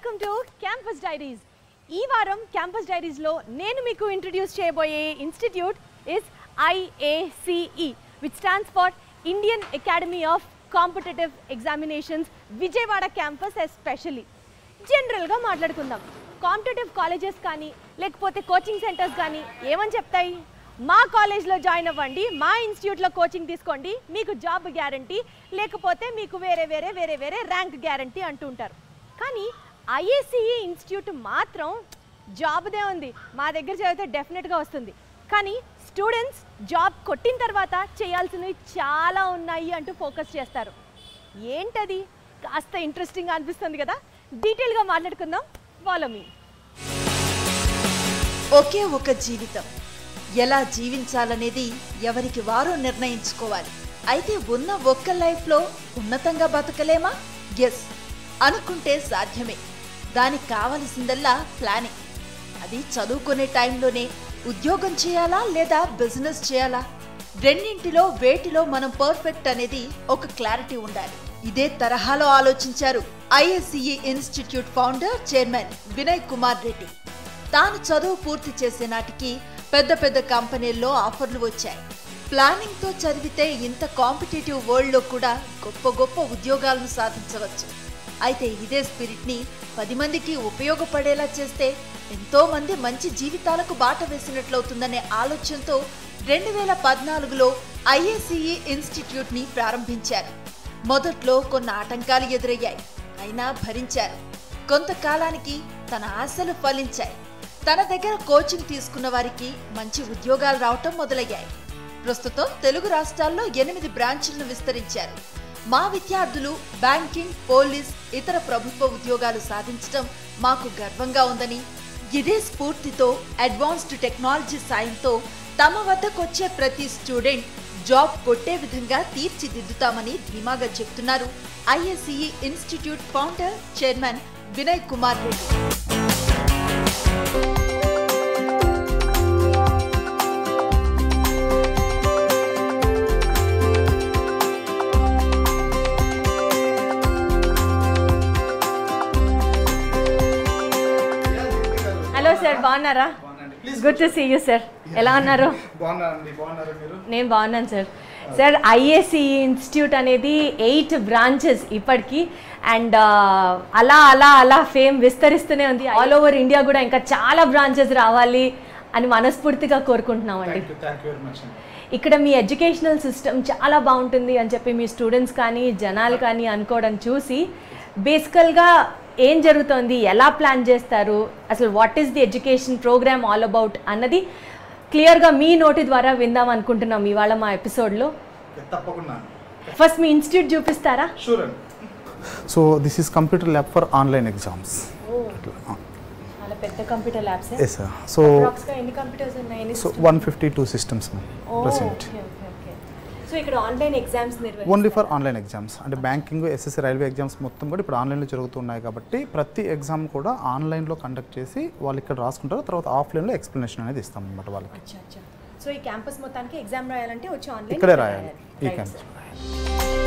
Welcome to campus diaries ఈ వారం campus డైరీస్లో నేను మీకు ఇంట్రడ్యూస్ చేయబోయే institute is IACE which stands for Indian Academy of Competitive Examinations Vijayawada campus especially జనరల్గా మాట్లాడుకుందాం కాంపిటేటివ్ కాలేజెస్ కానీ లేకపోతే కోచింగ్ సెంటర్స్ కానీ ఏమని చెప్తాయి మా కాలేజ్లో జాయిన్ అవ్వండి మా ఇన్స్టిట్యూట్లో కోచింగ్ తీసుకోండి మీకు జాబ్ గ్యారంటీ లేకపోతే మీకు వేరే వేరే వేరే వేరే ర్యాంక్ గ్యారంటీ అంటుంటారు కానీ ఐఏసీఈ ఇన్స్టిట్యూట్ మాత్రం జాబ్దే ఉంది మా దగ్గర చదివితే డెఫినెట్గా వస్తుంది కానీ స్టూడెంట్స్ జాబ్ కొట్టిన తర్వాత చేయాల్సినవి చాలా ఉన్నాయి అంటూ ఫోకస్ చేస్తారు ఏంటది కాస్త ఇంట్రెస్టింగ్గా అనిపిస్తుంది కదా డీటెయిల్గా మాట్లాడుకుందాం ఫాలో మీ ఒకే ఒక జీవితం ఎలా జీవించాలనేది ఎవరికి వారు నిర్ణయించుకోవాలి అయితే ఉన్న ఒక్క లైఫ్లో ఉన్నతంగా బతకలేమా ఎస్ అనుకుంటే సాధ్యమే దానికి కావలసిందల్లా ప్లానింగ్ అది చదువుకునే టైంలోనే ఉద్యోగం చేయాలా లేదా బిజినెస్ చేయాలా రెండింటిలో వేటిలో మనం పర్ఫెక్ట్ అనేది ఒక క్లారిటీ ఉండాలి ఇదే తరహాలో ఆలోచించారు ISCE institute founder chairman Vinay Kumar Reddy తాను చదువు పూర్తి చేసే నాటికి పెద్ద పెద్ద కంపెనీల్లో ఆఫర్లు వచ్చాయి ప్లానింగ్ తో చదివితే ఇంత కాంపిటేటివ్ వరల్డ్ లో కూడా గొప్ప గొప్ప ఉద్యోగాలను సాధించవచ్చు అయితే ఇదే స్పిరిట్ ని పది మందికి ఉపయోగపడేలా చేస్తే ఎంతో మంది మంచి జీవితాలకు బాట వేసినట్లవుతుందనే ఆలోచనతో రెండు వేల పద్నాలుగులో ఐఏసీఈ ఇన్స్టిట్యూట్ ని ప్రారంభించారు మొదట్లో కొన్ని ఆటంకాలు ఎదురయ్యాయి అయినా భరించారు కొంతకాలానికి తన ఆశలు ఫలించాయి తన దగ్గర కోచింగ్ తీసుకున్న వారికి మంచి ఉద్యోగాలు రావటం మొదలయ్యాయి ప్రస్తుతం తెలుగు రాష్ట్రాల్లో ఎనిమిది బ్రాంచులను విస్తరించారు మా విద్యార్థులు బ్యాంకింగ్ పోలీస్ ఇతర ప్రభుత్వ ఉద్యోగాలు సాధించడం మాకు గర్వంగా ఉందని ఇదే స్ఫూర్తితో అడ్వాన్స్డ్ టెక్నాలజీ సాయంతో తమ వద్దకొచ్చే ప్రతి స్టూడెంట్ జాబ్ కొట్టే విధంగా తీర్చిదిద్దుతామని ధీమాగా చెప్తున్నారు ISCE institute founder chairman Vinay Kumar Reddy hello sir బాగున్నారా good to see you sir ఎలా ఉన్నారు బాగున్నారండి బాగున్నారా మీరు నేను బాగున్నాను సార్ సార్ ఐఏసీ ఇన్స్టిట్యూట్ అనేది ఎయిట్ బ్రాంచెస్ ఇప్పటికి అండ్ అలా అలా అలా ఫేమ్ విస్తరిస్తూనే ఉంది ఆల్ ఓవర్ ఇండియా కూడా ఇంకా చాలా బ్రాంచెస్ రావాలి అని మనస్ఫూర్తిగా కోరుకుంటున్నామండి thank you thank you very much అండి ఇక్కడ మీ ఎడ్యుకేషనల్ సిస్టమ్ చాలా బాగుంటుంది అని చెప్పి మీ స్టూడెంట్స్ కానీ జనాలు కానీ అనుకోవడం చూసి బేసికల్గా ఏం జరుగుతోంది ఎలా ప్లాన్ చేస్తారు అసలు what is the education programme all about అన్నది క్లియర్గా మీ నోటి ద్వారా విందాం అనుకుంటున్నాం ఇవాళ మా ఎపిసోడ్లో తప్పకుండా ఫస్ట్ మీ ఇన్స్టిట్యూట్ చూపిస్తారా షూర్ అండి so this is computer lab for online exams చాలా పెద్ద computer labs yes sir so ఎన్ని కంప్యూటర్స్ ఉన్నాయి so one fifty two systems present so ఇక్కడ online exams only for online exams అంటే బ్యాంకింగ్ ఎస్ఎస్సి రైల్వే ఎగ్జామ్స్ మొత్తం కూడా ఇప్పుడు ఆన్లైన్లో జరుగుతున్నాయి కాబట్టి ప్రతి ఎగ్జామ్ కూడా ఆన్లైన్లో కండక్ట్ చేసి వాళ్ళు ఇక్కడ రాసుకుంటారు తర్వాత ఆఫ్లైన్లో ఎక్స్ప్లెనేషన్ అనేది ఇస్తాం అనమాట వాళ్ళకి అచ్చా అచ్చా సో ఈ క్యాంపస్ మొత్తానికి ఎగ్జామ్ రాయాలంటే వచ్చి ఆన్లైన్ ఇక్కడే రాయాలి ఈ campus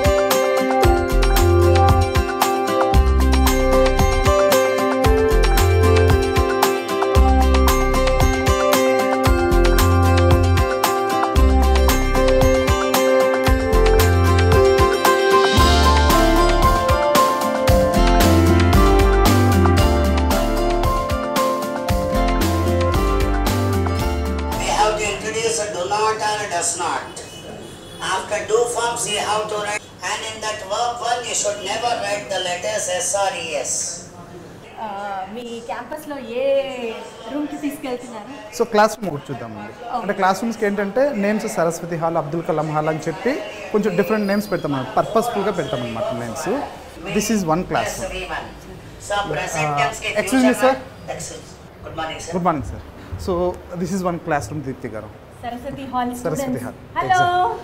we have to introduce a do not or a does not. After do forms you have to write and in that verb one you should never write the letters S or ES. మీ క్యాంపస్లో ఏ రూమ్కి తీసుకెళ్తున్నారు so class room ఒకటి చూద్దామండి అంటే class రూమ్స్కి ఏంటంటే names Saraswati hall Abdul Kalam hall అని చెప్పి కొంచెం డిఫరెంట్ నేమ్స్ పెడతాం పర్పస్ఫుల్గా పెడతాం అనమాట names this is one class Yes, V1. So present tense ke excuse me, future sir. one- Excuse. Good morning sir. Good morning sir so this is one class room Deepti garu Saraswati hall Saraswati hall. Hello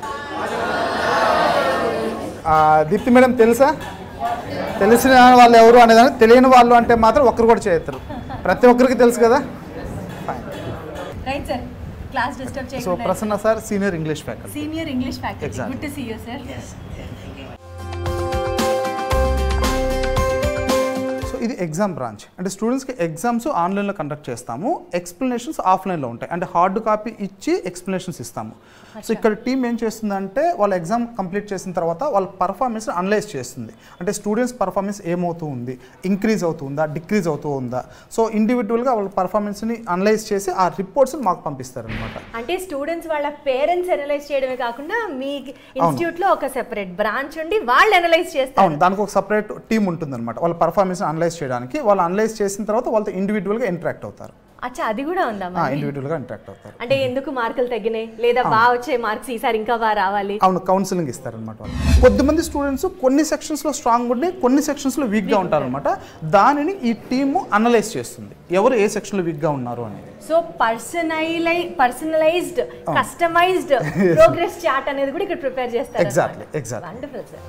ఆ, Deepti madam తెలుసా తెలిసిన వాళ్ళు ఎవరు అనేదాన్ని తెలియని వాళ్ళు అంటే మాత్రం ఒక్కరు కూడా చేయతారు ప్రతి ఒక్కరికి తెలుసు కదా fine right sir class disturb so చేయకుండా Prasanna sir senior English faculty senior English faculty Exactly. Good to see you sir Yes. Thank you. So ఇది ఇది ఎగ్జామ్ బ్రాంచ్ అంటే స్టూడెంట్స్కి ఎగ్జామ్స్ ఆన్లైన్లో కండక్ట్ చేస్తాము ఎక్స్ప్లెనేషన్స్ ఆఫ్లైన్లో ఉంటాయి అంటే హార్డ్ కాపీ ఇచ్చి ఎక్స్ప్లెనేషన్స్ ఇస్తాము సో ఇక్కడ టీం ఏం చేస్తుందంటే వాళ్ళ ఎగ్జామ్ కంప్లీట్ చేసిన తర్వాత వాళ్ళ పర్ఫార్మెన్స్ అనలైజ్ చేస్తుంది అంటే స్టూడెంట్స్ పర్ఫార్మెన్స్ ఏమవుతూ ఉంది ఇంక్రీజ్ అవుతుందా డిక్రీజ్ అవుతూ ఉందా సో ఇండివిజువల్గా వాళ్ళ పర్ఫార్మెన్స్ని అనలైజ్ చేసి ఆ రిపోర్ట్స్ని మాకు పంపిస్తారనమాట అంటే స్టూడెంట్స్ వాళ్ళ పేరెంట్స్ అనలైజ్ చేయడమే కాకుండా మీ ఇన్స్టిట్యూట్ లో ఒక సెపరేట్ బ్రాంచ్ ఉండి వాళ్ళు అనలైజ్ చేస్తారు అవును దానికి ఒక సపరేట్ టీం ఉంటుందన్నమాట వాళ్ళ పర్ఫార్మెన్స్ అనలైజ్ చేయడానికి వాళ్ళు అనలైజ్ చేసిన తర్వాత వాళ్ళతో ఇండివిజువల్గా ఇంటరాక్ట్ అవుతారు అచ్చా అది కూడా ఉందా మరి? ఇండివిజువల్గా ఇంటరాక్ట్ అవుతారు అంటే ఎందుకు మార్కులు తగ్గినాయి లేదా బాగా వచ్చే మార్క్స్ ఈసారి ఇంకా బాగా రావాలి అవును కౌన్సిలింగ్ ఇస్తారనమాట వాళ్ళు కొద్దిమంది స్టూడెంట్స్ కొన్ని సెక్షన్స్లో స్ట్రాంగ్ ఉండి కొన్ని సెక్షన్స్లో వీక్గా ఉంటారనమాట దానిని ఈ టీము అనలైజ్ చేస్తుంది ఎవరు ఏ సెక్షన్లో వీక్గా ఉన్నారు అనేది సో పర్సనలై పర్సనలైజ్డ్ కస్టమైజ్డ్ ప్రోగ్రెస్ చార్ట్ అనేది కూడా ఇక్కడ ప్రిపేర్ చేస్తారు Exactly, exactly. వండర్ఫుల్ సార్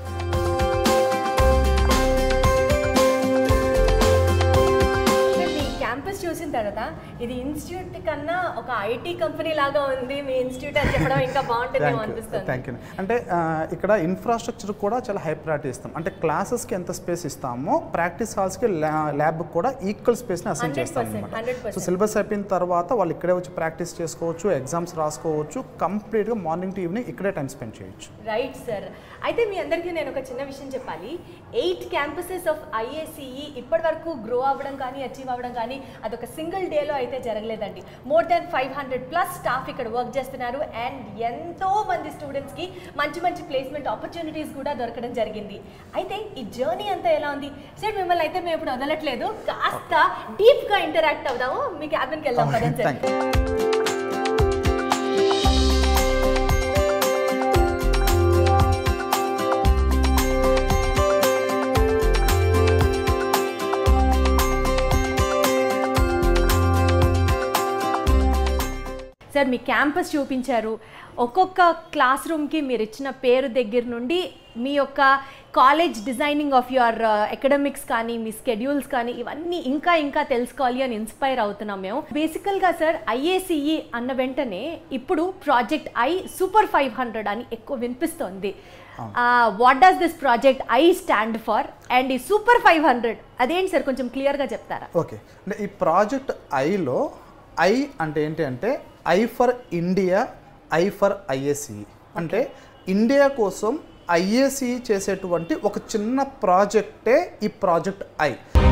మీ క్యాంపస్ చూసిన తర్వాత ఇది ఇన్స్టిట్యూట్ కన్నా ఒక ఐటీ కంపెనీ లాగా ఉంది మీ ఇన్స్టిట్యూట్ అని చెప్పడం ఇంకా బాగుంటుందేమో అనిపిస్తుంది థ్యాంక్ యూ అంటే ఆ, ఇక్కడ ఇన్ఫ్రాస్ట్రక్చర్ కూడా చాలా హై ప్రయారిటీ ఇస్తాం అంటే క్లాసెస్కి ఎంత స్పేస్ ఇస్తామో ప్రాక్టీస్ హాల్స్కి ల్యాబ్ కూడా ఈక్వల్ స్పేస్ని అసైన్ 100%, చేస్తాం అనమాట 100%. సో సిలబస్ అయిపోయిన తర్వాత వాళ్ళు ఇక్కడే వచ్చి ప్రాక్టీస్ చేసుకోవచ్చు ఎగ్జామ్స్ రాసుకోవచ్చు కంప్లీట్గా మార్నింగ్ టు ఈవినింగ్ ఇక్కడే టైం స్పెండ్ చేయొచ్చు రైట్ సార్ అయితే మీ అందరికీ నేను ఒక చిన్న విషయం చెప్పాలి ఎయిట్ క్యాంపసెస్ ఆఫ్ ఐఏసీఈ ఇప్పటి వరకు గ్రో అవ్వడం కానీ అచీవ్ అవ్వడం కానీ అదొక సింగిల్ డేలో అయితే జరగలేదండి more than five hundred plus staff ఇక్కడ వర్క్ చేస్తున్నారు అండ్ ఎంతో మంది స్టూడెంట్స్కి మంచి మంచి ప్లేస్మెంట్ ఆపర్చునిటీస్ కూడా దొరకడం జరిగింది అయితే ఈ జర్నీ అంతా ఎలా ఉంది సార్ మిమ్మల్ని అయితే మేము ఇప్పుడు వదలట్లేదు కాస్త డీప్గా ఇంటరాక్ట్ అవుదాము మీ క్యాబిన్కి వెళ్దాం కదండి సార్ థ్యాంక్ యూ సార్ మీ క్యాంపస్ చూపించారు ఒక్కొక్క క్లాస్ రూమ్కి మీరు ఇచ్చిన పేరు దగ్గర నుండి మీ యొక్క college designing of your academics కానీ మీ స్కెడ్యూల్స్ కానీ ఇవన్నీ ఇంకా ఇంకా తెలుసుకోవాలి అని ఇన్స్పైర్ అవుతున్నాం మేము బేసికల్గా సార్ ఐఏసీఈ అన్న వెంటనే ఇప్పుడు project I super five hundred అని ఎక్కువ వినిపిస్తోంది what does this project I stand for and ఈ సూపర్ ఫైవ్ హండ్రెడ్ అదేంటి సార్ కొంచెం క్లియర్గా చెప్తారా ఓకే అంటే ఈ ప్రాజెక్ట్ ఐలో ఐ అంటే ఏంటి అంటే I for India I for IAC అంటే ఇండియా కోసం ఐఏసి చేసేటువంటి ఒక చిన్న ప్రాజెక్టే ఈ ప్రాజెక్ట్ ఐ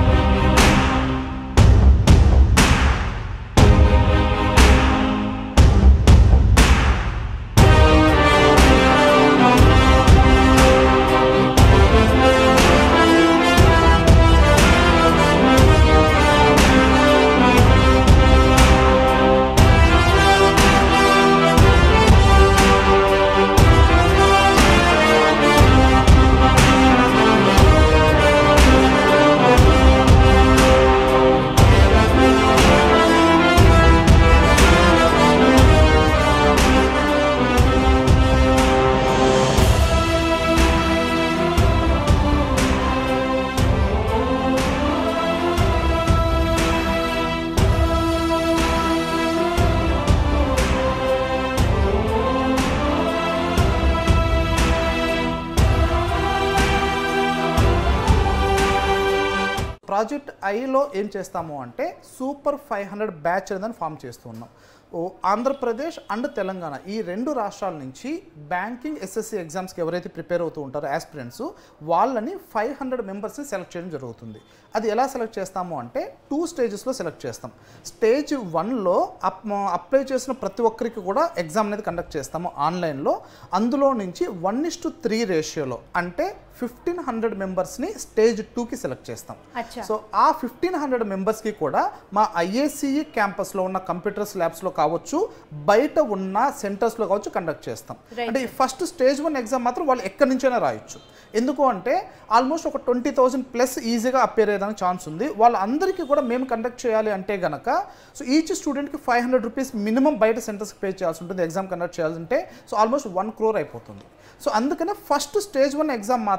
ప్రాజెక్ట్ ఐలో ఏం చేస్తాము అంటే సూపర్ ఫైవ్ హండ్రెడ్ బ్యాచ్ అనేది ఫామ్ చేస్తూ ఉన్నాం ఓ ఆంధ్రప్రదేశ్ అండ్ తెలంగాణ ఈ రెండు రాష్ట్రాల నుంచి బ్యాంకింగ్ ఎస్ఎస్సి ఎగ్జామ్స్కి ఎవరైతే ప్రిపేర్ అవుతూ ఉంటారో ఆస్పిరెంట్స్ వాళ్ళని ఫైవ్ హండ్రెడ్ మెంబర్స్ని సెలెక్ట్ చేయడం జరుగుతుంది అది ఎలా సెలెక్ట్ చేస్తాము అంటే టూ స్టేజెస్లో సెలెక్ట్ చేస్తాం స్టేజ్ వన్లో అప్ అప్లై చేసిన ప్రతి ఒక్కరికి కూడా ఎగ్జామ్ అనేది కండక్ట్ చేస్తాము ఆన్లైన్లో అందులో నుంచి వన్ ఇస్ టు త్రీ రేషియోలో అంటే ఫిఫ్టీన్ హండ్రెడ్ మెంబర్స్ని స్టేజ్ టూకి సెలెక్ట్ చేస్తాం అచ్చా. సో ఆ ఫిఫ్టీన్ హండ్రెడ్ మెంబర్స్కి కూడా మా ఐఏసీఈ క్యాంపస్లో ఉన్న కంప్యూటర్స్ ల్యాబ్స్లో కావచ్చు బయట ఉన్న సెంటర్స్లో కావచ్చు కండక్ట్ చేస్తాం Right, అంటే ఈ ఫస్ట్ స్టేజ్ వన్ ఎగ్జామ్ మాత్రం వాళ్ళు ఎక్కడి నుంచైనా రాయొచ్చు ఎందుకు అంటే ఆల్మోస్ట్ ఒక ట్వంటీ థౌసండ్ ప్లస్ ఈజీగా అపేర్ అయ్యేదానికి ఛాన్స్ ఉంది వాళ్ళందరికీ కూడా మేము కండక్ట్ చేయాలి అంటే గనక సో ఈచ్ స్టూడెంట్కి ఫైవ్ హండ్రెడ్ రూపీస్ మినిమం బయట సెంటర్స్కి పే చేయాల్సి ఉంటుంది ఎగ్జామ్ కండక్ట్ చేయాలంటే సో ఆల్మోస్ట్ వన్ క్రోర్ అయిపోతుంది సో అందుకనే ఫస్ట్ స్టేజ్ వన్ ఎగ్జామ్ మాత్రం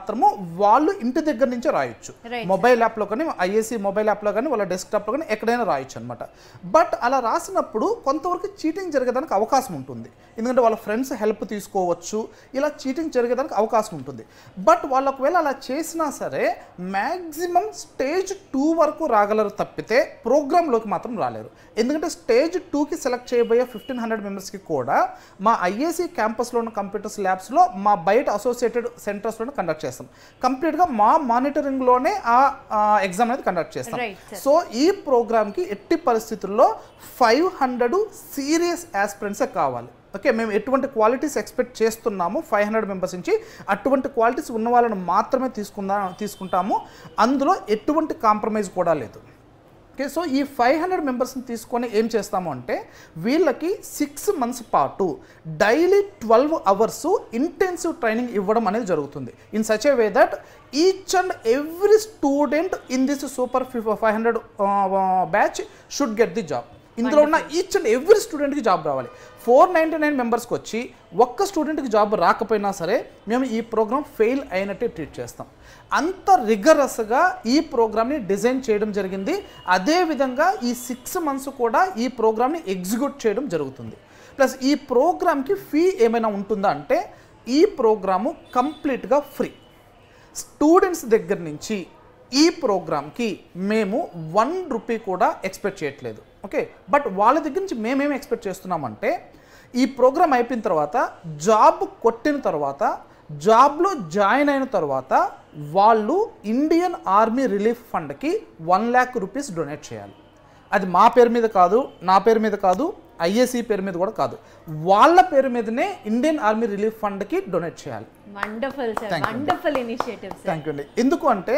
మాత్రము వాళ్ళు ఇంటి దగ్గర నుంచే రాయొచ్చు Right. మొబైల్ యాప్లో కానీ ఐఏసీ మొబైల్ యాప్లో కానీ వాళ్ళ డెస్క్టాప్లో కానీ ఎక్కడైనా రాయొచ్చు అనమాట బట్ అలా రాసినప్పుడు కొంతవరకు చీటింగ్ జరిగేదానికి అవకాశం ఉంటుంది ఎందుకంటే వాళ్ళ ఫ్రెండ్స్ హెల్ప్ తీసుకోవచ్చు ఇలా చీటింగ్ జరిగేదానికి అవకాశం ఉంటుంది బట్ వాళ్ళు ఒకవేళ అలా చేసినా సరే మ్యాక్సిమం స్టేజ్ టూ వరకు రాగలరు తప్పితే ప్రోగ్రాంలోకి మాత్రం రాలేరు ఎందుకంటే స్టేజ్ టూకి సెలెక్ట్ చేయబోయే ఫిఫ్టీన్ హండ్రెడ్ మెంబర్స్కి కూడా మా ఐఏసీ క్యాంపస్లో ఉన్న కంప్యూటర్స్ ల్యాబ్స్లో మా బయట అసోసియేటెడ్ సెంటర్స్లోనే కండక్ట్ చేస్తాం కంప్లీట్గా మా మానిటరింగ్లోనే ఆ ఎగ్జామ్ అనేది కండక్ట్ చేస్తాం Right, sir. సో ఈ ప్రోగ్రామ్కి ఎట్టి పరిస్థితుల్లో ఫైవ్ హండ్రెడ్ సీరియస్ యాస్పిరెంట్సే కావాలి ఓకే మేము ఎటువంటి క్వాలిటీస్ ఎక్స్పెక్ట్ చేస్తున్నాము ఫైవ్ హండ్రెడ్ మెంబర్స్ నుంచి అటువంటి క్వాలిటీస్ ఉన్న వాళ్ళని మాత్రమే తీసుకుందా తీసుకుంటాము అందులో ఎటువంటి కాంప్రమైజ్ కూడా లేదు ఓకే సో ఈ ఫైవ్ హండ్రెడ్ మెంబర్స్ని తీసుకొని ఏం చేస్తాము అంటే వీళ్ళకి సిక్స్ మంత్స్ పాటు daily twelve hours intensive training ఇవ్వడం అనేది జరుగుతుంది in such a way that each and every student in this super five hundred batch should get the job ఇందులో ఉన్న ఈచ్ అండ్ ఎవ్రీ స్టూడెంట్కి జాబ్ రావాలి ఫోర్ నైంటీ నైన్ మెంబర్స్కి వచ్చి ఒక్క స్టూడెంట్కి జాబ్ రాకపోయినా సరే మేము ఈ ప్రోగ్రామ్ ఫెయిల్ అయినట్టే ట్రీట్ చేస్తాం అంత రిగరస్గా ఈ ప్రోగ్రామ్ని డిజైన్ చేయడం జరిగింది అదేవిధంగా ఈ సిక్స్ మంత్స్ కూడా ఈ ప్రోగ్రామ్ని ఎగ్జిక్యూట్ చేయడం జరుగుతుంది ప్లస్ ఈ ప్రోగ్రామ్కి ఫీ ఏమైనా ఉంటుందా అంటే ఈ ప్రోగ్రాము కంప్లీట్గా ఫ్రీ స్టూడెంట్స్ దగ్గర నుంచి ఈ ప్రోగ్రామ్కి మేము వన్ రూపీ కూడా ఎక్స్పెక్ట్ చేయట్లేదు ఓకే బట్ వాళ్ళ దగ్గర నుంచి మేమేం ఎక్స్పెక్ట్ చేస్తున్నామంటే ఈ ప్రోగ్రామ్ అయిపోయిన తర్వాత జాబ్ కొట్టిన తర్వాత జాబ్లో జాయిన్ అయిన తర్వాత వాళ్ళు ఇండియన్ ఆర్మీ రిలీఫ్ ఫండ్కి వన్ ల్యాక్ రూపీస్ డొనేట్ చేయాలి అది మా పేరు మీద కాదు నా పేరు మీద కాదు ఐఏసీ పేరు మీద కూడా కాదు వాళ్ళ పేరు మీదనే ఇండియన్ ఆర్మీ రిలీఫ్ ఫండ్కి డొనేట్ చేయాలి wonderful sir Thank you. Wonderful initiative sir thank you అండి ఎందుకు అంటే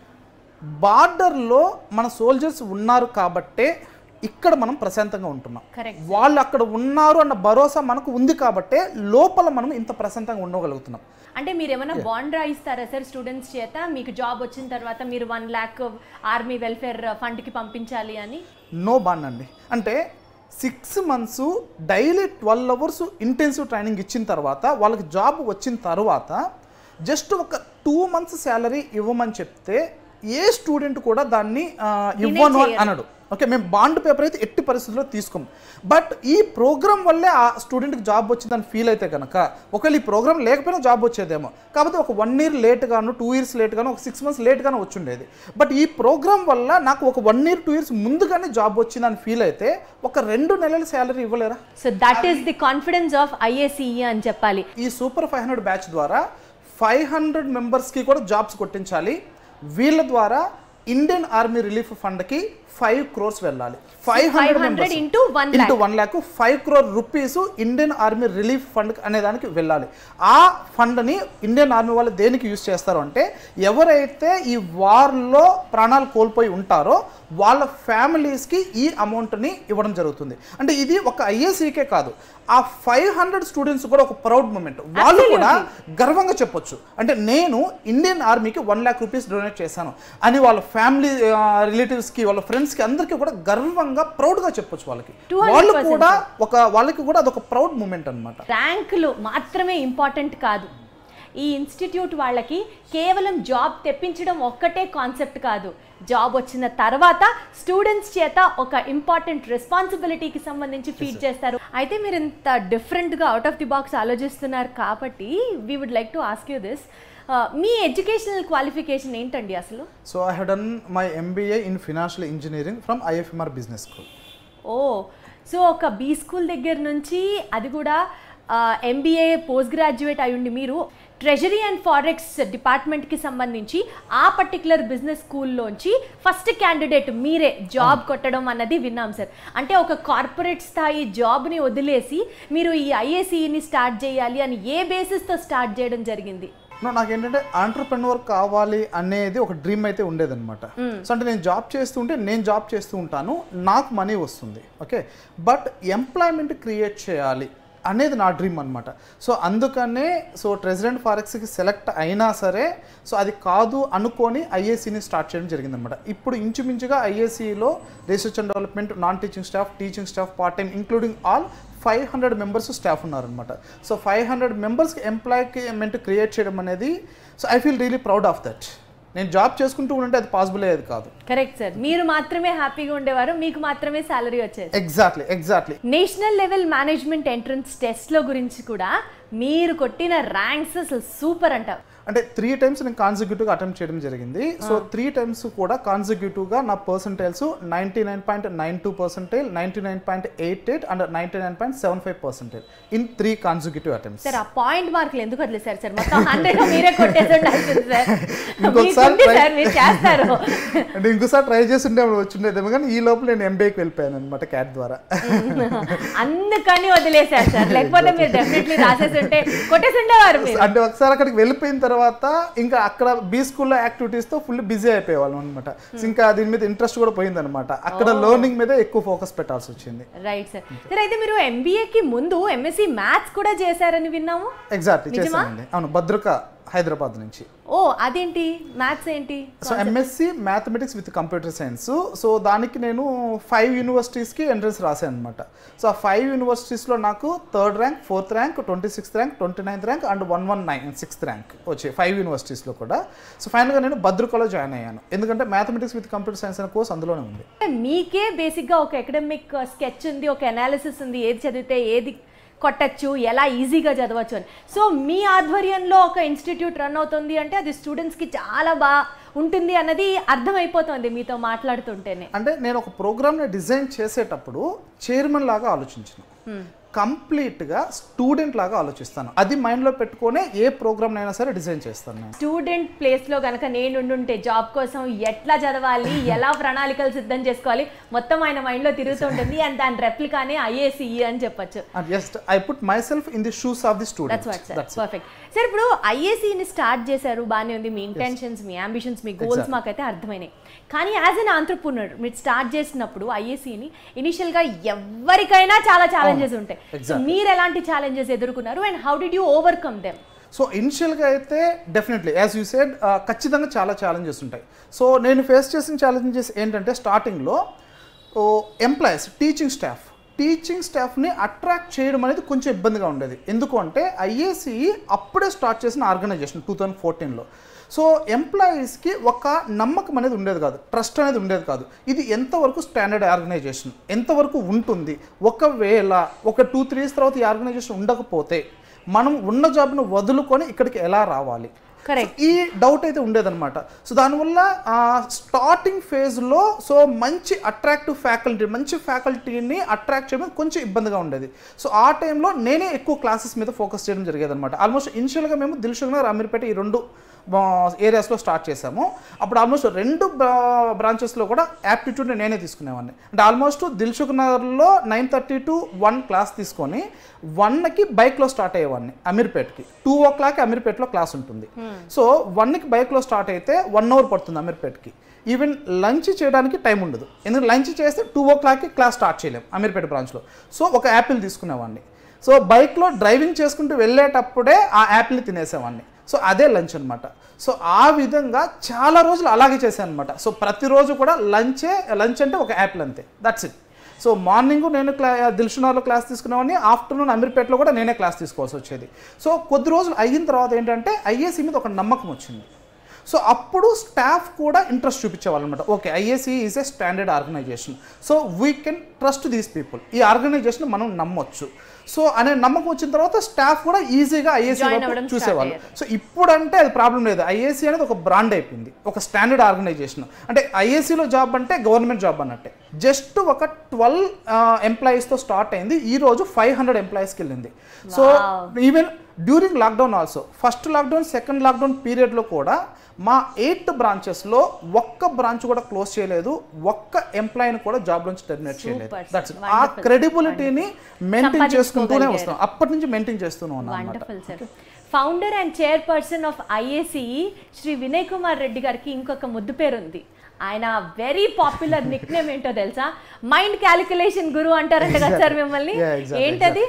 బార్డర్లో మన సోల్జర్స్ ఉన్నారు కాబట్టే ఇక్కడ మనం ప్రశాంతంగా ఉంటున్నాం Correct. వాళ్ళు అక్కడ ఉన్నారు అన్న భరోసా మనకు ఉంది కాబట్టే లోపల మనం ఇంత ప్రశాంతంగా ఉండగలుగుతున్నాం అంటే మీరు ఏమైనా బాండ్ రాయిస్తారా సార్ స్టూడెంట్స్ చేత మీకు జాబ్ వచ్చిన తర్వాత మీరు వన్ ల్యాక్ ఆర్మీ వెల్ఫేర్ ఫండ్కి పంపించాలి అని నో బాండ్ అండి అంటే six months daily twelve hours intensive training ఇచ్చిన తర్వాత వాళ్ళకి జాబ్ వచ్చిన తర్వాత జస్ట్ ఒక టూ మంత్స్ శాలరీ ఇవ్వమని చెప్తే ఏ స్టూడెంట్ కూడా దాన్ని ఆ, ఇవ్వను అని అనడు ఓకే మేము బాండ్ పేపర్ అయితే ఎట్టి పరిస్థితుల్లో తీసుకోం బట్ ఈ ప్రోగ్రామ్ వల్లే ఆ స్టూడెంట్కి జాబ్ వచ్చిందని ఫీల్ అయితే కనుక ఒకవేళ ఈ ప్రోగ్రామ్ లేకపోయినా జాబ్ వచ్చేదేమో కాకపోతే ఒక వన్ ఇయర్ లేట్ గాను టూ ఇయర్స్ లేట్ గాను ఒక సిక్స్ మంత్స్ లేట్ గాను వచ్చుండేది బట్ ఈ ప్రోగ్రామ్ వల్ల నాకు ఒక వన్ ఇయర్ టూ ఇయర్స్ ముందుగానే జాబ్ వచ్చిందని ఫీల్ అయితే ఒక రెండు నెలల శాలరీ ఇవ్వలేరా so that is the confidence of IACE అని చెప్పాలి ఈ సూపర్ ఫైవ్ హండ్రెడ్ బ్యాచ్ ద్వారా ఫైవ్ హండ్రెడ్ మెంబర్స్కి కూడా జాబ్స్ కొట్టించాలి వీళ్ళ ద్వారా ఇండియన్ ఆర్మీ రిలీఫ్ ఫండ్కి ఫైవ్ క్రోర్స్ వెళ్ళాలి five 500 into one lakh. Into one lakh five crore rupees Indian army relief fund అనే దానికి వెళ్ళాలి ఆ ఫండ్ని ఇండియన్ ఆర్మీ వాళ్ళు దేనికి యూజ్ చేస్తారు అంటే ఎవరైతే ఈ వార్లో ప్రాణాలు కోల్పోయి ఉంటారో వాళ్ళ ఫ్యామిలీస్కి ఈ అమౌంట్ని ఇవ్వడం జరుగుతుంది అంటే ఇది ఒక ఐఏసీకే కాదు ఆ ఫైవ్ హండ్రెడ్ స్టూడెంట్స్ కూడా ఒక ప్రౌడ్ మూమెంట్ వాళ్ళు కూడా గర్వంగా చెప్పొచ్చు అంటే నేను ఇండియన్ ఆర్మీకి వన్ ల్యాక్ రూపీస్ డొనేట్ చేశాను అని వాళ్ళ ఫ్యామిలీ రిలేటివ్స్కి వాళ్ళ ఫ్రెండ్స్కి అందరికీ కూడా గర్వంగా ప్రౌడ్గా చెప్పొచ్చు వాళ్ళకి 200% వాళ్ళు కూడా ఒక వాళ్ళకి కూడా అదొక ప్రౌడ్ మూమెంట్ అనమాట ర్యాంకులు మాత్రమే ఇంపార్టెంట్ కాదు ఈ ఇన్స్టిట్యూట్ వాళ్ళకి కేవలం జాబ్ తెప్పించడం ఒక్కటే కాన్సెప్ట్ కాదు జాబ్ వచ్చిన తర్వాత స్టూడెంట్స్ చేత ఒక ఇంపార్టెంట్ రెస్పాన్సిబిలిటీకి సంబంధించి ఫీడ్ చేస్తారు అయితే మీరు ఇంత డిఫరెంట్గా అవుట్ ఆఫ్ ది బాక్స్ ఆలోచిస్తున్నారు కాబట్టి we would like to ask you this మీ ఎడ్యుకేషనల్ క్వాలిఫికేషన్ ఏంటండి అసలు so I have done my MBA in financial engineering from IFMR business school oh so ఒక బీ స్కూల్ దగ్గర నుంచి అది కూడా ఎంబీఏ పోస్ట్ గ్రాడ్యుయేట్ అయ్యుండి మీరు ట్రెజరీ అండ్ ఫారెక్స్ డిపార్ట్మెంట్కి సంబంధించి ఆ పర్టికులర్ బిజినెస్ స్కూల్లోంచి ఫస్ట్ క్యాండిడేట్ మీరే జాబ్ కొట్టడం అన్నది విన్నాం సార్ అంటే ఒక కార్పొరేట్ స్థాయి జాబ్ని వదిలేసి మీరు ఈ ఐఏసీని స్టార్ట్ చేయాలి అని ఏ బేసిస్తో స్టార్ట్ చేయడం జరిగింది No, నాకేంటంటే ఆంటర్ప్రెన్యూర్ కావాలి అనేది ఒక డ్రీమ్ అయితే ఉండేదన్నమాట సో అంటే నేను జాబ్ చేస్తుంటే నేను జాబ్ చేస్తూ ఉంటాను నాకు మనీ వస్తుంది ఓకే బట్ ఎంప్లాయ్మెంట్ క్రియేట్ చేయాలి అనేది నా డ్రీమ్ అనమాట సో అందుకనే సో ట్రెసిడెంట్ ఫారెక్స్కి సెలెక్ట్ అయినా సరే సో అది కాదు అనుకొని ఐఏసీని స్టార్ట్ చేయడం జరిగిందనమాట ఇప్పుడు ఇంచుమించుగా ఐఏసీలో research and development non teaching staff teaching staff part time including all five hundred members staff ఉన్నారనమాట సో ఫైవ్ హండ్రెడ్ మెంబర్స్కి ఎంప్లాయ్మెంట్ క్రియేట్ చేయడం అనేది so I feel really proud of that నేను జాబ్ చేసుకుంటూ ఉంటే అది పాసిబుల్ అయ్యేది కాదు కరెక్ట్ సార్ మీరు మాత్రమే హ్యాపీగా ఉండేవారు మీకు మాత్రమే శాలరీ వచ్చేది exactly exactly national level management entrance టెస్ట్లో గురించి కూడా మీరు కొట్టిన ర్యాంక్స్ అసలు సూపర్ అంట అంటే త్రీ టైమ్స్ నేను కాన్సిక్యూటివ్గా అటెంప్ట్ చేయడం జరిగింది సో త్రీ టైమ్స్ కూడా కాన్సిక్యూటివ్గా నా percentiles ninety nine point nine two percentile ninety nine point eight eight and ninety nine point seven five percentile in three consecutive attempts sir ఆ point మార్కులు ఎందుకు వదిలేశారు సార్ మొత్తం హండ్రెడ్ మీరే కొట్టేసి ఉండాల్సింది సార్ ఇంకొకసారి మీకుంది try- సార్ మీరు చేస్తారు అంటే ఇంకోసారి ట్రై చేసి ఉంటే వచ్చిండేదేమో కానీ ఈ లోపల నేను ఎంబీఏకి వెళ్ళిపోయాను అనమాట క్యాట్ ద్వారా అందుకని వదిలేశారు సార్ లేకపోతే మీరు డెఫినెట్లీ రాసేసి ఉంటే కొట్టేసి ఉండేవారు మీరు అంటే ఒకసారి అక్కడికి వెళ్ళిపోయిన తర్వాత ఇంకా అక్కడ బీ స్కూల్లో యాక్టివిటీస్తో ఫుల్ బిజీ అయిపోయేవాళ్ళం అనమాట ఇంకా దీని మీద ఇంట్రెస్ట్ కూడా పోయిందనమాట అక్కడ లెర్నింగ్ మీద ఎక్కువ ఫోకస్ పెట్టాల్సి వచ్చింది రైట్ సార్ సార్ అయితే మీరు MBA కి ముందు ఎంఎస్సి మ్యాథ్స్ కూడా చేశారని విన్నాము ఎగ్జాక్ట్లీ నిజమా? చేశానండి అవును భద్రక హైదరాబాద్ నుంచి ఓ అదేంటి మ్యాథ్స్ ఏంటి so MSc mathematics with computer science so దానికి నేను ఫైవ్ యూనివర్సిటీస్కి ఎంట్రన్స్ రాశాను అనమాట సో ఆ ఫైవ్ యూనివర్సిటీస్లో నాకు third rank fourth rank twenty sixth rank twenty ninth rank and one one nine sixth rank వచ్చాయి ఫైవ్ యూనివర్సిటీస్లో కూడా సో ఫైనల్గా నేను భద్రకలో జాయిన్ అయ్యాను ఎందుకంటే మ్యాథమెటిక్స్ విత్ కంప్యూటర్ సైన్స్ అనే కోర్స్ అందులోనే ఉంది మీకే బేసిక్గా ఒక అకాడమిక్ స్కెచ్ ఉంది ఒక అనాలిసిస్ ఉంది ఏది చదివితే ఏది కొట్టచ్చు ఎలా ఈజీగా చదవచ్చు అని సో మీ ఆధ్వర్యంలో ఒక ఇన్స్టిట్యూట్ రన్ అవుతుంది అంటే అది స్టూడెంట్స్కి చాలా బాగా ఉంటుంది అన్నది అర్థమైపోతుంది మీతో మాట్లాడుతుంటేనే అంటే నేను ఒక ప్రోగ్రామ్ని డిజైన్ చేసేటప్పుడు చైర్మన్ లాగా ఆలోచించిన కంప్లీట్గా స్టూడెంట్ లాగా ఆలోచిస్తాను అది మైండ్లో పెట్టుకొని ఏ ప్రోగ్రామ్ అయినా సరే డిజైన్ చేస్తాను నేను స్టూడెంట్ ప్లేస్లో కనుక నేను ఉండుంటే జాబ్ కోసం ఎట్లా చదవాలి ఎలా ప్రణాళికలు సిద్ధం చేసుకోవాలి మొత్తం ఆయన మైండ్లో తిరుగుతూ ఉంటుంది అండ్ దాని రెప్లికానే ఐఏసీఈ అని చెప్పొచ్చు just I put myself in the shoes of the that's what sir student perfect sir ఇప్పుడు ఐఏసీని స్టార్ట్ చేశారు బాగానే ఉంది మీ ఇంటెన్షన్స్ మీ అంబిషన్స్ మీ గోల్స్ Exactly. మాకైతే అర్థమైనాయి కానీ యాజ్ అన్ ఆంటర్ప్రినర్ మీరు స్టార్ట్ చేసినప్పుడు ఐఏసీని ఇనిషియల్గా ఎవరికైనా చాలా ఛాలెంజెస్ ఉంటాయి సో Exactly. మీరు ఎలాంటి ఛాలెంజెస్ ఎదుర్కొన్నారు and how did you overcome them so ఇనిషియల్గా అయితే డెఫినెట్లీ యాజ్ యూ సెడ్ ఖచ్చితంగా చాలా ఛాలెంజెస్ ఉంటాయి సో నేను ఫేస్ చేసిన ఛాలెంజెస్ ఏంటంటే స్టార్టింగ్లో ఎంప్లాయీస్ టీచింగ్ స్టాఫ్ టీచింగ్ స్టాఫ్ని అట్రాక్ట్ చేయడం అనేది కొంచెం ఇబ్బందిగా ఉండేది ఎందుకు అంటే ఐఏసీ అప్పుడే స్టార్ట్ చేసిన ఆర్గనైజేషన్ టూ థౌజండ్ ఫోర్టీన్లో సో ఎంప్లాయీస్కి ఒక నమ్మకం అనేది ఉండేది కాదు ట్రస్ట్ అనేది ఉండేది కాదు ఇది ఎంతవరకు స్టాండర్డ్ ఆర్గనైజేషన్ ఎంతవరకు ఉంటుంది ఒకవేళ ఒక టూ త్రీ ఇయర్స్ తర్వాత ఈ ఆర్గనైజేషన్ ఉండకపోతే మనం ఉన్న జాబ్ను వదులుకొని ఇక్కడికి ఎలా రావాలి Correct. So, ఈ డౌట్ అయితే ఉండేదన్నమాట సో దానివల్ల స్టార్టింగ్ ఫేజ్లో సో మంచి అట్రాక్టివ్ ఫ్యాకల్టీ మంచి ఫ్యాకల్టీని అట్రాక్ట్ చేయడం కొంచెం ఇబ్బందిగా ఉండేది సో ఆ టైంలో నేనే ఎక్కువ క్లాసెస్ మీద ఫోకస్ చేయడం జరిగేది అనమాట ఆల్మోస్ట్ ఇనిషియల్గా మేము దిల్షుక్ నగర్ అమీర్పేట ఈ రెండు ఏరియాస్లో స్టార్ట్ చేసాము అప్పుడు ఆల్మోస్ట్ రెండు బ్రాంచెస్లో కూడా యాప్టిట్యూడ్ని నేనే తీసుకునేవాడిని అంటే ఆల్మోస్ట్ దిల్షుక్ నగర్లో nine thirty to one class తీసుకొని వన్కి బైక్లో స్టార్ట్ అయ్యేవాడిని అమీర్పేట్కి టూ ఓ క్లాక్ అమీర్పేట్లో క్లాస్ ఉంటుంది సో వన్కి బైక్లో స్టార్ట్ అయితే వన్ అవర్ పడుతుంది అమీర్పేట్కి ఈవెన్ లంచ్ చేయడానికి టైం ఉండదు ఎందుకంటే లంచ్ చేస్తే టూ ఓ క్లాక్కి క్లాస్ స్టార్ట్ చేయలేం అమీర్పేట బ్రాంచ్లో సో ఒక యాపిల్ తీసుకునేవాడిని సో బైక్లో డ్రైవింగ్ చేసుకుంటూ వెళ్ళేటప్పుడే ఆ యాపిల్ని తినేసేవాడిని సో అదే లంచ్ అనమాట సో ఆ విధంగా చాలా రోజులు అలాగే చేశాను అనమాట సో ప్రతిరోజు కూడా లంచే లంచ్ అంటే ఒక యాపిల్ అంతే దట్స్ ఇట్ సో మార్నింగ్ నేను క్లా దిల్షునార్లో క్లాస్ తీసుకునేవాడిని ఆఫ్టర్నూన్ అమీర్పేటలో కూడా నేనే క్లాస్ తీసుకోవాల్సి వచ్చేది సో కొద్ది రోజులు అయిన తర్వాత ఏంటంటే ఐఏసీ మీద ఒక నమ్మకం వచ్చింది సో అప్పుడు స్టాఫ్ కూడా ఇంట్రెస్ట్ చూపించేవాళ్ళు అనమాట okay IAC is a standard organisation so we can trust these people ఈ ఆర్గనైజేషన్ మనం నమ్మొచ్చు సో అనే నమ్మకం వచ్చిన తర్వాత స్టాఫ్ కూడా ఈజీగా ఐఏసీ Join అవ్వడం start చూసేవాళ్ళు అయ్యారు. సో ఇప్పుడు అంటే అది ప్రాబ్లం లేదు ఐఏసీ అనేది ఒక బ్రాండ్ అయిపోయింది ఒక స్టాండర్డ్ ఆర్గనైజేషన్ అంటే ఐఏసీలో జాబ్ అంటే గవర్నమెంట్ జాబ్ అన్నట్టే జస్ట్ ఒక ట్వెల్వ్ ఎంప్లాయీస్తో స్టార్ట్ అయింది ఈ రోజు ఫైవ్ హండ్రెడ్ ఎంప్లాయీస్కి వెళ్ళింది so even during lockdown also first lockdown second lockdown పీరియడ్లో కూడా మా ఎయిట్ బ్రాంచెస్లో ఒక్క బ్రాంచ్ కూడా క్లోజ్ చేయలేదు ఒక్క ఎంప్లాయీని కూడా జాబ్ నుంచి టెర్మినేట్ చేయలేదు Super, sir. దట్స్ ఆ Wonderful. క్రెడిబిలిటీని మెయింటైన్ చేసుకుంటూనే సంపాదించుకోగలిగారు. వస్తాం అప్పటి నుంచి మెయింటైన్ చేస్తూనే ఉన్నాం అన్నమాట wonderful sir founder and chairperson of IACE Shri Vinay Kumar Reddy గారికి ఇంకొక ముద్దు పేరు ఉంది ఆయన వెరీ పాపులర్ నిక్ నేమ్ ఏంటో తెలుసా మైండ్ క్యాలిక్యులేషన్ గురు అంటారంట కదా సార్ మిమ్మల్ని Yeah, exactly, ఏంటది exactly.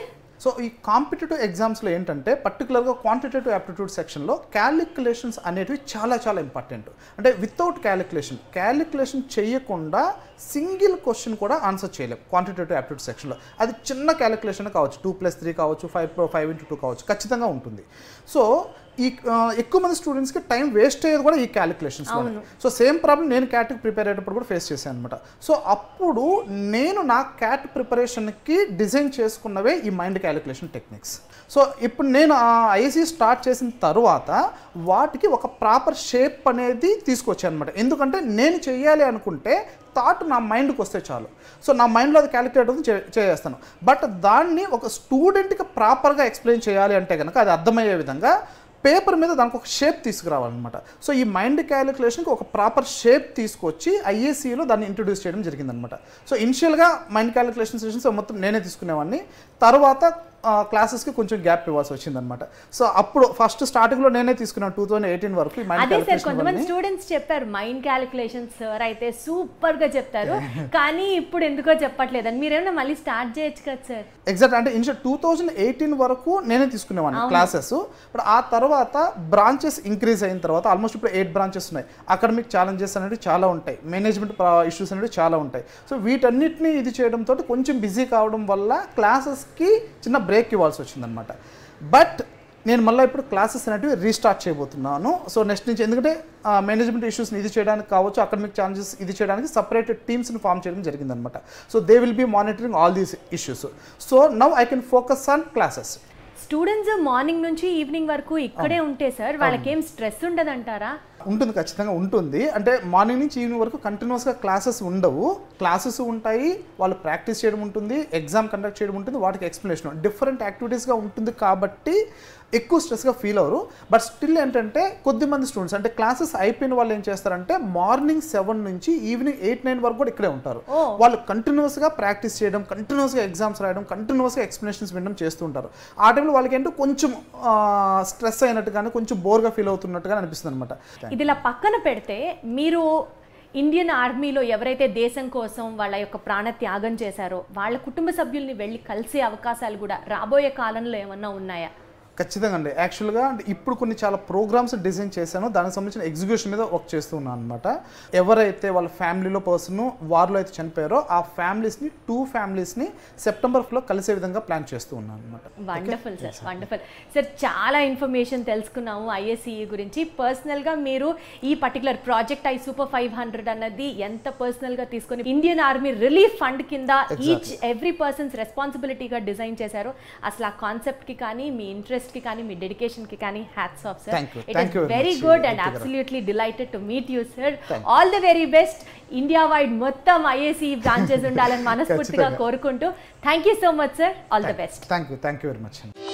సో ఈ కాంపిటేటివ్ ఎగ్జామ్స్లో ఏంటంటే పర్టికులర్గా క్వాంటిటేటివ్ యాప్టిట్యూడ్ సెక్షన్లో క్యాలిక్యులేషన్స్ అనేటివి చాలా చాలా ఇంపార్టెంట్ అంటే వితౌట్ క్యాలిక్యులేషన్ క్యాలిక్యులేషన్ చేయకుండా సింగిల్ క్వశ్చన్ కూడా ఆన్సర్ చేయలేం క్వాంటిటేటివ్ యాప్టిట్యూడ్ సెక్షన్లో అది చిన్న క్యాలిక్యులేషన్ కావచ్చు టూ ప్లస్ త్రీ కావచ్చు ఫైవ్ ఫైవ్ ఇంటూ టూ కావచ్చు ఖచ్చితంగా ఉంటుంది సో ఈ ఆ, ఎక్కువ మంది స్టూడెంట్స్కి టైం వేస్ట్ అయ్యేది కూడా ఈ క్యాలిక్యులేషన్స్ సో సేమ్ ప్రాబ్లం నేను క్యాట్కి ప్రిపేర్ అయ్యేటప్పుడు కూడా ఫేస్ చేశాను అనమాట సో అప్పుడు నేను నా క్యాట్ ప్రిపరేషన్కి డిజైన్ చేసుకున్నవే ఈ మైండ్ క్యాలిక్యులేషన్ టెక్నిక్స్ సో ఇప్పుడు నేను ఐసీ స్టార్ట్ చేసిన తర్వాత వాటికి ఒక ప్రాపర్ షేప్ అనేది తీసుకొచ్చాను అనమాట ఎందుకంటే నేను చెయ్యాలి అనుకుంటే థాట్ నా మైండ్కి వస్తే చాలు సో నా మైండ్లో అది క్యాలిక్యులేట్ అవుతుంది చే- చేసేస్తాను బట్ దాన్ని ఒక స్టూడెంట్కి ప్రాపర్గా ఎక్స్ప్లెయిన్ చేయాలి అంటే కనుక అది అర్థమయ్యే విధంగా పేపర్ మీద దానికి ఒక షేప్ తీసుకురావాలన్నమాట సో ఈ మైండ్ క్యాలిక్యులేషన్కి ఒక ప్రాపర్ షేప్ తీసుకొచ్చి ఐఏసీలో దాన్ని ఇంట్రొడ్యూస్ చేయడం జరిగిందనమాట సో ఇనిషియల్గా మైండ్ క్యాలిక్యులేషన్ సెషన్స్ మొత్తం నేనే తీసుకునేవాడిని తర్వాత క్లాసెస్కి కొంచెం గ్యాప్ ఇవ్వాల్సి వచ్చిందనమాట సో అప్పుడు ఫస్ట్ స్టార్టింగ్లో నేనే తీసుకున్నాను టూ థౌజండ్ ఎయిటీన్ వరకు ఈ మైండ్ అదే సార్ కొంతమంది క్యాలిక్యులేషన్ స్టూడెంట్స్ చెప్పారు మైండ్ క్యాలిక్యులేషన్ సార్ అయితే సూపర్ గా చెప్తారు కానీ ఇప్పుడు ఎందుకో చెప్పట్లేదని మీరేమన్నా మళ్ళీ స్టార్ట్ చేయొచ్చు కదా సార్ ఎగ్జాక్ట్ అంటే ఇనిషియల్ టూ థౌజండ్ ఎయిటీన్ వరకు నేనే తీసుకునేవాడిని క్లాసెస్ బట్ ఆ తర్వాత బ్రాంచెస్ ఇంక్రీజ్ అయిన తర్వాత ఆల్మోస్ట్ ఇప్పుడు ఎయిట్ బ్రాంచెస్ ఉన్నాయి అకాడమిక్ ఛాలెంజెస్ అనేవి చాలా ఉంటాయి మేనేజ్మెంట్ ఇష్యూస్ అనేవి చాలా ఉంటాయి సో వీటన్నిటిని ఇది చేయడంతో కొంచెం బిజీ కావడం వల్ల క్లాసెస్కి చిన్న బ్రేక్ ఇవ్వాల్సి వచ్చిందనమాట బట్ నేను మళ్ళీ ఇప్పుడు క్లాసెస్ అనేటివి రీస్టార్ట్ చేయబోతున్నాను సో నెక్స్ట్ నుంచి ఎందుకంటే మేనేజ్మెంట్ ఇష్యూస్ని ఇది చేయడానికి కావచ్చు అకాడమిక్ ఛాలెంజెస్ ఇది చేయడానికి సపరేట్ టీమ్స్ని ఫామ్ చేయడం జరిగిందనమాట so they will be monitoring all these issues so now I can focus on classes students morning నుంచి ఈవినింగ్ వరకు ఇక్కడే ఉంటే సార్ వాళ్ళకి ఏం స్ట్రెస్ ఉండదంటారా ఉంటుంది ఖచ్చితంగా ఉంటుంది అంటే మార్నింగ్ నుంచి ఈవినింగ్ వరకు కంటిన్యూస్గా క్లాసెస్ ఉండవు క్లాసెస్ ఉంటాయి వాళ్ళు ప్రాక్టీస్ చేయడం ఉంటుంది ఎగ్జామ్ కండక్ట్ చేయడం ఉంటుంది వాటికి ఎక్స్ప్లెనేషన్ డిఫరెంట్ యాక్టివిటీస్గా ఉంటుంది కాబట్టి ఎక్కువ స్ట్రెస్గా ఫీల్ అవ్వరు బట్ స్టిల్ ఏంటంటే కొద్దిమంది స్టూడెంట్స్ అంటే క్లాసెస్ అయిపోయిన వాళ్ళు ఏం చేస్తారంటే మార్నింగ్ సెవెన్ నుంచి ఈవినింగ్ ఎయిట్ నైన్ వరకు కూడా ఇక్కడే ఉంటారు వాళ్ళు కంటిన్యూస్గా ప్రాక్టీస్ చేయడం కంటిన్యూస్గా ఎగ్జామ్స్ రాయడం కంటిన్యూస్గా ఎక్స్ప్లెనేషన్స్ వినడం చేస్తూ ఉంటారు ఆ టైంలో వాళ్ళకి ఏంటో కొంచెం స్ట్రెస్ అయినట్టు కానీ కొంచెం బోర్గా ఫీల్ అవుతున్నట్టుగా అనిపిస్తుంది అనమాట ఇది ఇలా పక్కన పెడితే మీరు ఇండియన్ ఆర్మీలో ఎవరైతే దేశం కోసం వాళ్ళ యొక్క ప్రాణ త్యాగం చేశారో వాళ్ళ కుటుంబ సభ్యుల్ని వెళ్ళి కలిసే అవకాశాలు కూడా రాబోయే కాలంలో ఏమన్నా ఉన్నాయా ఖచ్చితంగా అండి యాక్చువల్గా అంటే ఇప్పుడు కొన్ని చాలా ప్రోగ్రామ్స్ డిజైన్ చేశాను దానికి సంబంధించిన ఎగ్జిక్యూషన్ మీద వర్క్ చేస్తూ ఉన్నాను అనమాట ఎవరైతే వాళ్ళ ఫ్యామిలీలో పర్సన్ వారిలో అయితే చనిపోయారో ఆ ఫ్యామిలీస్ని టూ ఫ్యామిలీస్ని సెప్టెంబర్లో కలిసే విధంగా ప్లాన్ చేస్తూ ఉన్నాను అనమాట వండర్ఫుల్ సార్ వండర్ఫుల్ సార్ చాలా ఇన్ఫర్మేషన్ తెలుసుకున్నాము ఐఎస్సిఈ గురించి పర్సనల్గా మీరు ఈ particular project I super five hundred అన్నది ఎంత పర్సనల్గా తీసుకొని ఇండియన్ ఆర్మీ రిలీఫ్ ఫండ్ కింద ఈచ్ ఎవ్రీ పర్సన్స్ రెస్పాన్సిబిలిటీగా డిజైన్ చేశారు అసలు ఆ కాన్సెప్ట్కి కానీ మీ ఇంట్రెస్ట్కి కానీ మీ డెడికేషన్కి కానీ hats off sir Thank you. It Thank is you very very much, good and Ritika garu. Absolutely delighted to meet you sir all the very best India wide మొత్తం ఐఏసీ బ్రాంచెస్ ఉండాలని మనస్ఫూర్తిగా ఖచ్చితంగా. కోరుకుంటూ thank you so much sir all the best thank you thank you very much అండి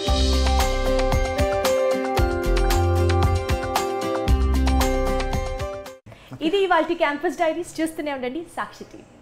ఇది ఇవాళ campus diaries చూస్తూనే ఉండండి సాక్షి టీవీ